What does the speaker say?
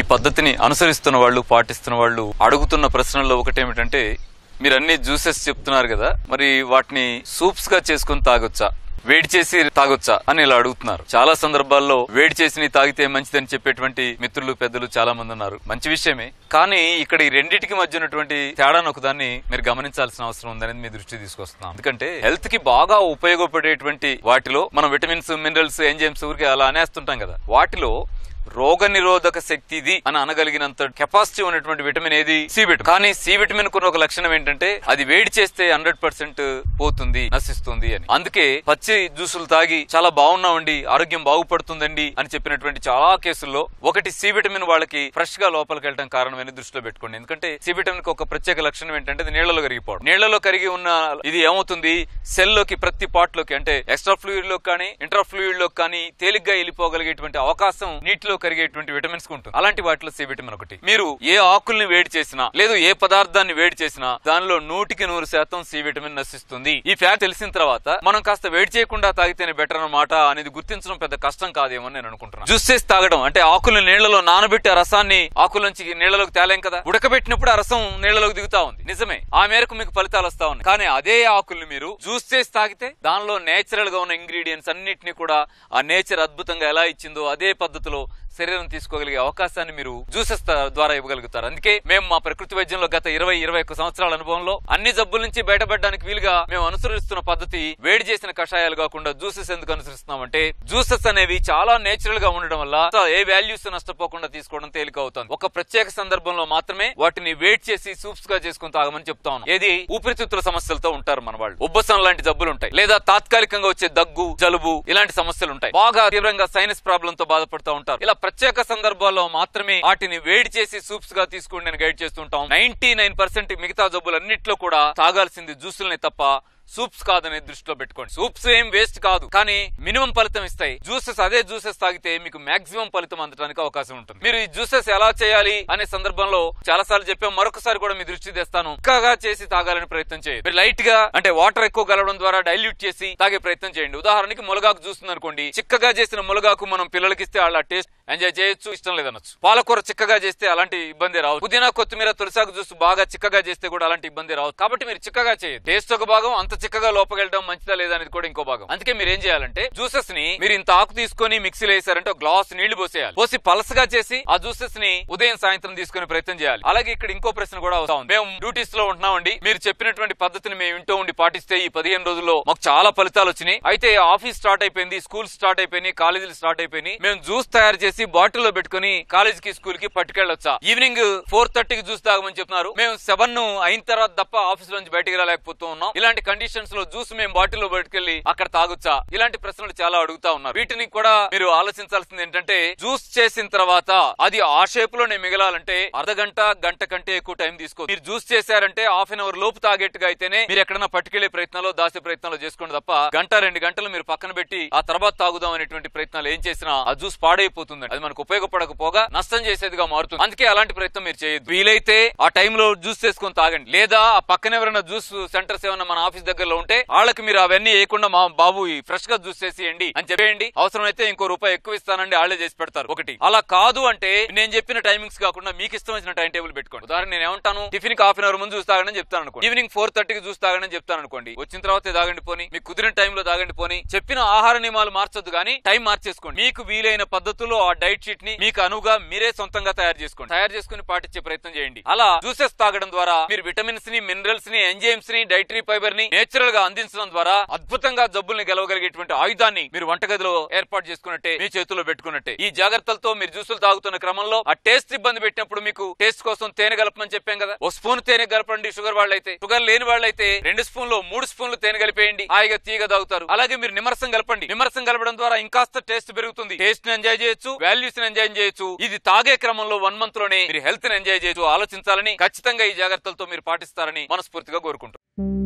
పద్ధతిని అనుసరిస్తున్న వాళ్ళు పాటిస్తున్న వాళ్ళు అడుగుతున్న ప్రశ్నల్లో ఒకటి ఏమిటంటే మీరు అన్ని జ్యూసెస్ చెప్తున్నారు కదా మరి వాటిని సూప్స్ గా చేసుకుని తాగొచ్చా వేడి చేసి తాగొచ్చా అని ఇలా అడుగుతున్నారు చాలా సందర్భాల్లో వేడి చేసి తాగితే మంచిదని చెప్పేటువంటి మిత్రులు పెద్దలు చాలా మంది ఉన్నారు మంచి విషయమే కానీ ఇక్కడ ఈ రెండింటికి మధ్య ఉన్నటువంటి తేడాను ఒకదాన్ని మీరు గమనించాల్సిన అవసరం ఉందనేది మీ దృష్టి తీసుకొస్తున్నాం ఎందుకంటే హెల్త్ కి బాగా ఉపయోగపడేటువంటి వాటిలో మనం విటమిన్స్ మినరల్స్ ఎంజైమ్స్ ఊరికి అలా అనేస్తుంటాం కదా వాటిలో రోగ నిరోధక శక్తి ఇది అని అనగలిగినంత కెపాసిటీ ఉన్నటువంటి విటమిన్ ఏది సి విటమిన్ కానీ సి విటమిన్ కున్న ఒక లక్షణం ఏంటంటే అది వేడి చేస్తే హండ్రెడ్ పర్సెంట్ పోతుంది నశిస్తుంది అని అందుకే పచ్చి జ్యూసులు తాగి చాలా బాగున్నామండి ఆరోగ్యం బాగుపడుతుందండి అని చెప్పినటువంటి చాలా కేసుల్లో ఒకటి సి విటమిన్ వాళ్ళకి ఫ్రెష్ గా లోపలికి వెళ్ళడం కారణమని దృష్టిలో పెట్టుకోండి ఎందుకంటే సి విటమిన్ కి ఒక ప్రత్యేక లక్షణం ఏంటంటే అది నీళ్లలో కరిగిపోవడం నీళ్లలో కరిగి ఉన్న ఇది ఏమవుతుంది సెల్ లోకి ప్రతి పార్ట్ లోకి అంటే ఎక్స్ట్రా ఫ్లూయిడ్ లోకి కానీ ఇంట్రా ఫ్లూయిడ్ లోకి కానీ తేలిగ్గా వెళ్ళిపోగలిగేటువంటి అవకాశం నీటిలో కరిగేటువంటి విటమిన్స్ కు ఉంటుంది అలాంటి వాటిలో సి విటమిన్ ఒకటి మీరు ఏ ఆకుల్ని వేడి చేసినా లేదు ఏ పదార్థాన్ని వేడి చేసినా దానిలో నూటికి నూరు శాతం సి విటమిన్ నశిస్తుంది ఈ ఫ్యాక్ట్ తెలిసిన తర్వాత మనం కాస్త వేడి చేయకుండా తాగితేనే బెటర్ అన్నమాట అనేది గుర్తించడం పెద్ద కష్టం కాదేమో అని నేను అనుకుంటున్నాను జ్యూస్ చేసి తాగడం అంటే ఆకుల్ని నీళ్లలో నానబెట్టి ఆ రసాన్ని ఆకుల నుంచి నీళ్లలోకి తేలేం కదా ఉడకబెట్టినప్పుడు ఆ రసం నీళ్లలోకి దిగుతా ఉంది నిజమే ఆ మేరకు మీకు ఫలితాలు వస్తా ఉన్నాయి కానీ అదే ఆకుల్ని మీరు జ్యూస్ చేసి తాగితే దానిలో నేచురల్ గా ఉన్న ఇంగ్రీడియంట్స్ అన్నిటిని కూడా ఆ నేచర్ అద్భుతంగా ఎలా ఇచ్చిందో అదే పద్ధతిలో శరీరం తీసుకోగలిగే అవకాశాన్ని మీరు జ్యూసెస్ ద్వారా ఇవ్వగలుగుతారు అందుకే మేము మా ప్రకృతి వైద్యంలో గత ఇరవై ఇరవై ఒక్క సంవత్సరాల అనుభవంలో అన్ని జబ్బుల నుంచి బయటపడడానికి వీలుగా మేము అనుసరిస్తున్న పద్ధతి వేడి చేసిన కషాయాలు కాకుండా జ్యూసెస్ ఎందుకు అనుసరిస్తున్నామంటే జ్యూసెస్ అనేవి చాలా నేచురల్ గా ఉండడం వల్ల ఏ వాల్యూస్ నష్టపోకుండా తీసుకోవడం తేలిక అవుతుంది ఒక ప్రత్యేక సందర్భంలో మాత్రమే వాటిని వేడి చేసి సూప్స్ గా చేసుకుని తాగమని చెప్తా ఉన్నాం ఏది ఊపిరితిత్తుల సమస్యలతో ఉంటారు మన వాళ్ళు ఉబ్బసం లాంటి జబ్బులు ఉంటాయి లేదా తాత్కాలికంగా వచ్చే దగ్గు జలుబు ఇలాంటి సమస్యలు ఉంటాయి బాగా తీవ్రంగా సైనస్ ప్రాబ్లం తో బాధపడుతూ ఉంటారు ఇలా ప్రత్యేక సందర్భాల్లో మాత్రమే వాటిని వేడి చేసి సూప్స్ గా తీసుకోండి నేను గైడ్ చేస్తుంటాం నైన్టీ నైన్ పర్సెంట్ మిగతా జబ్బులన్నిట్లో కూడా తాగాల్సింది జ్యూసులనే తప్ప సూప్స్ కాదనే దృష్టిలో పెట్టుకోండి సూప్స్ ఏం వేస్ట్ కాదు కానీ మినిమం ఫలితం ఇస్తాయి జ్యూసెస్ అదే జ్యూసెస్ తాగితే మీకు మాక్సిమం ఫలితం అందడానికి అవకాశం ఉంటుంది మీరు ఈ జ్యూసెస్ ఎలా చేయాలి అనే సందర్భంలో చాలా సార్లు చెప్పాం మరొకసారి కూడా మీ దృష్టి తెస్తాను చిక్కగా చేసి తాగాలని ప్రయత్నం చేయండి మీరు లైట్ గా అంటే వాటర్ ఎక్కువ కలవడం ద్వారా డైల్యూట్ చేసి తాగే ప్రయత్నం చేయండి ఉదాహరణకి ములగాకు చూస్తుంది అనుకోండి చిక్కగా చేసిన ములగాకు మనం పిల్లలకి ఇస్తే వాళ్ళ టేస్ట్ ఎంజాయ్ చేయొచ్చు ఇష్టం లేదనొచ్చు పాలకూర చిక్కగా చేస్తే అలాంటి ఇబ్బంది రావు పుదీనా కొత్తిమీర తులసాకు జ్యూస్ బాగా చిక్కగా చేస్తే కూడా అలాంటి ఇబ్బంది రావు కాబట్టి మీరు చిక్కగా చేయదు టేస్ట్ ఒక భాగం అంత చిక్కగా లోపకెళ్ళడం మంచిదా లేదా అనేది కూడా ఇంకో భాగం అందుకే మీరు ఏం చేయాలంటే జ్యూసెస్ ని మీరు ఇంత ఆకు తీసుకొని మిక్సీలో వేసారంటే ఒక గ్లాస్ నీళ్లు పోసేయాలి పోసి పలసగా చేసి ఆ జ్యూసెస్ ని ఉదయం సాయంత్రం తీసుకునే ప్రయత్నం చేయాలి అలాగే ఇక్కడ ఇంకో ప్రశ్న కూడా వస్తా ఉంది మేము డ్యూటీస్ లో ఉంటున్నామండి మీరు చెప్పినటువంటి పద్ధతిని మేము ఇంటో ఉండి పాటిస్తే ఈ పదిహేను రోజుల్లో మాకు చాలా ఫలితాలు వచ్చినాయి అయితే ఆఫీస్ స్టార్ట్ అయిపోయింది స్కూల్ స్టార్ట్ అయిపోయినాయి కాలేజీలు స్టార్ట్ అయిపోయినాయి మేము జ్యూస్ తయారు చేసి బాటిల్ లో పెట్టుకుని కాలేజ్ కి స్కూల్ కి పట్టుకెళ్ళొచ్చా ఈవినింగ్ ఫోర్ థర్టీకి జ్యూస్ తాగమని చెప్తున్నారు మేము సెవెన్ అయిన తర్వాత తప్ప ఆఫీస్ నుంచి బయటికి రాలేకపోతూ ఉన్నాం ఇలాంటి కండిషన్స్ లో జ్యూస్ మేము బాటిల్ లో పట్టుకెళ్లి అక్కడ తాగొచ్చా ఇలాంటి ప్రశ్నలు చాలా అడుగుతా ఉన్నారు వీటిని కూడా మీరు ఆలోచించాల్సింది ఏంటంటే జ్యూస్ చేసిన తర్వాత అది ఆ షేప్ లోనే మిగలాలంటే అర్ధ గంట గంట కంటే ఎక్కువ టైం తీసుకో మీరు జ్యూస్ చేశారంటే హాఫ్ అన్ అవర్ లోపు తాగేట్టుగా అయితేనే మీరు ఎక్కడైనా పట్టుకెళ్లే ప్రయత్నాలు దాసే ప్రయత్నాలు చేసుకోండి తప్ప గంట రెండు గంటలు మీరు పక్కన పెట్టి ఆ తర్వాత తాగుదాం అనేటువంటి ప్రయత్నాలు ఏం చేసినా ఆ జ్యూస్ పాడైపోతుంది అది మనకు ఉపయోగపడకపోగా నష్టం చేసేదిగా మారుతుంది అందుకే అలాంటి ప్రయత్నం మీరు చేయొద్దు వీలైతే ఆ టైంలో జ్యూస్ చేసుకొని తాగండి లేదా ఆ పక్కన ఎవరైనా జ్యూస్ సెంటర్స్ ఏమైనా మన ఆఫీస్ దగ్గరలో ఉంటే వాళ్ళకి మీరు అవన్నీ వేయకుండా మా బాబు ఫ్రెష్ గా జ్యూస్ చేసేయండి అని చెప్పేయండి అవసరమైతే ఇంకో రూపాయి ఎక్కువ ఇస్తానండి వాళ్ళే చేసి పెడతారు ఒకటి అలా కాదు అంటే నేను చెప్పిన టైమింగ్స్ కాకుండా మీకు ఇష్టం వచ్చిన టైం టేబుల్ పెట్టుకోండి ఉదాహరణ నేను ఏమంటాను టిఫిన్ కి హాఫ్ అన్ అవర్ ముందు జ్యూస్ తాగండి చెప్తాను అనుకోండి ఈవినింగ్ ఫోర్ థర్టీకి జ్యూస్ తాగండి చెప్తాను అనుకోండి వచ్చిన తర్వాత తాగండి పోని మీకు కుదిరిన టైంలో తాగండి పోని చెప్పిన ఆహార నియమాలు మార్చొద్దు కానీ టైం మార్చేసుకోండి మీకు వీలైన పద్ధతుల్లో ఆ డైట్ షీట్ ని మీకు అనువుగా మీరే సొంతంగా తయారు చేసుకోండి తయారు చేసుకుని పాటించే ప్రయత్నం చేయండి అలా జ్యూసెస్ తాగడం ద్వారా మీరు విటమిన్స్ ని మినరల్స్ ని ఎంజైమ్స్ ని డైటరీ ఫైబర్ ని నేచురల్ గా అందించడం ద్వారా అద్భుతంగా జబ్బుల్ని గెలవగలిగేటువంటి ఆయుధాన్ని మీరు వంటగదిలో ఏర్పాటు చేసుకున్నట్టే మీ చేతుల్లో పెట్టుకున్నట్టే ఈ జాగ్రత్తలతో మీరు జ్యూసులు తాగుతున్న క్రమంలో ఆ టేస్ట్ ఇబ్బంది పెట్టినప్పుడు మీకు టేస్ట్ కోసం తేనె కలపమని చెప్పాం కదా ఓ స్పూన్ తేనె కలపండి షుగర్ వాళ్ళైతే షుగర్ లేని వాళ్ళైతే రెండు స్పూన్లు మూడు స్పూన్లు తేనె కలిపేయండి హాయిగా తీగ తాగుతారు అలాగే మీరు నిమ్మరసం కలపండి నిమ్మరసం కలపడం ద్వారా ఇంకాస్త టేస్ట్ పెరుగుతుంది టేస్ట్ ని ఎంజాయ్ చేయొచ్చు వాల్యూస్ ని ఎంజాయ్ చేయొచ్చు ఇది తాగే క్రమంలో వన్ మంత్ లోనే మీరు హెల్త్ ని ఎంజాయ్ చేయొచ్చు ఆలోచించాలని ఖచ్చితంగా ఈ జాగ్రత్తలతో మీరు పాటిస్తారని మనస్ఫూర్తిగా కోరుకుంటున్నాను